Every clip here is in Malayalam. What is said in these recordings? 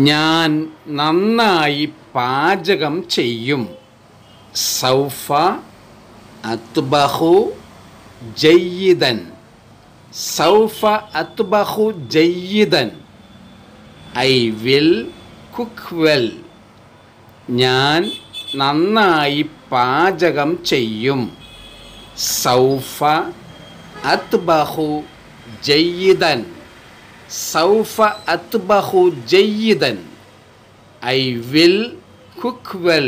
ഞാൻ നന്നായി പാചകം ചെയ്യും സൗഫ അത്ബഹു ജയ്യിദൻ സൗഫ അത്ബഹു ജയ്യിദൻ ഐ വിൽ കുക്ക് വെൽ ഞാൻ നന്നായി പാചകം ചെയ്യും സൗഫ അത്ബഹു ജയ്യിദൻ സൗഫ അത്ബഹു ജയ്യിദൻ ഐ വിൽ കുക്ക് വെൽ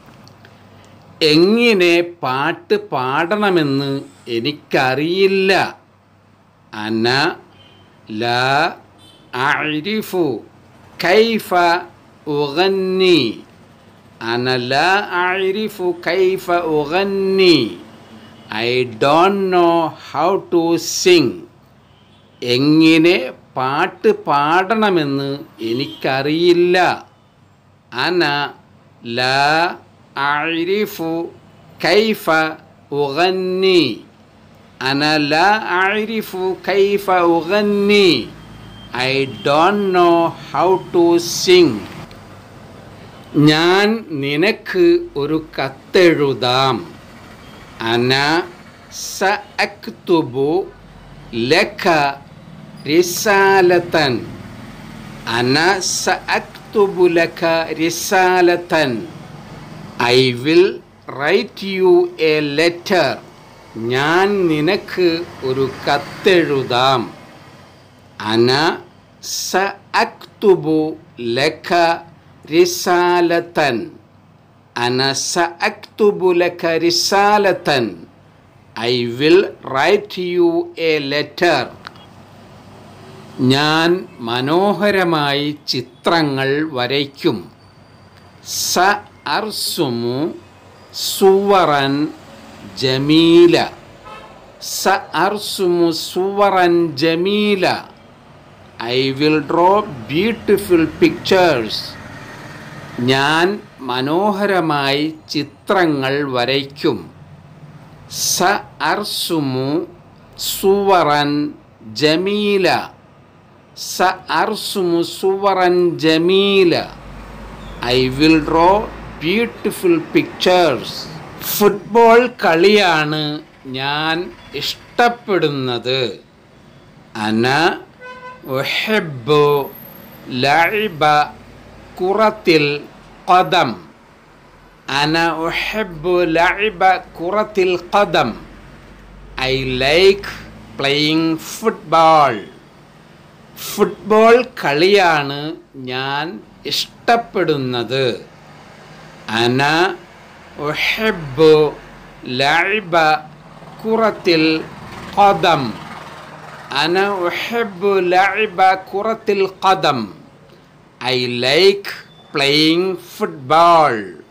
എങ്ങനെ പാട്ട് പാടണമെന്ന് എനിക്കറിയില്ല അന ല അരിഫു കൈഫ ഉഗന്നി അന ല അരിഫു കൈഫ ഉഗന്നി I don't know how to sing എങ്ങനെ പാട്ട് പാടണമെന്ന് എനിക്കറിയില്ല അന ല അരിഫു കൈഫ ഉഗന്നി അന ല അരിഫു കൈഫ ഉഗന്നി I don't know how to sing ഞാൻ നിനക്ക് ഒരു കത്തെഴുതാം അന സ അക്തുബു ലക റിസാലത്തൻ അന സ അക്തുബു ലക റിസാലത്തൻ I will write you a letter ഞാൻ നിനക്ക് ഒരു കത്തെഴുതാം അന സ അക്തുബു ലക റിസാലത്തൻ അന സ അക്തുബു ലക റിസാലത്തൻ I will write you a letter ഞാൻ മനോഹരമായി ചിത്രങ്ങൾ വരയ്ക്കും സ അർസുമു സുവറൻ ജമീല സ അർസുമു സുവറൻ ജമീല I will draw beautiful pictures ഞാൻ മനോഹരമായി ചിത്രങ്ങൾ വരയ്ക്കും സ അർസുമു സുവറൻ ജമീല സ അർസുമു സുവറൻ ജമീല I will draw beautiful pictures football കളിയാണ് ഞാൻ ഇഷ്ടപ്പെടുന്നത് അന ഉഹബ്ബു ലഇബ കുറത്തിൽ ഖദം അന ഉഹബ്ബു ലഇബ കുറത്തിൽ ഖദം I like playing football football കളിയാണ് ഞാൻ ഇഷ്ടപ്പെടുന്നത് അന ഉഹബ്ബു ലഇബ കുറത്തിൽ ഖദം അന ഉഹബ്ബു ലഇബ കുറത്തിൽ ഖദം ഐ ലൈക്ക് പ്ലേയിങ് ഫുട്ബോൾ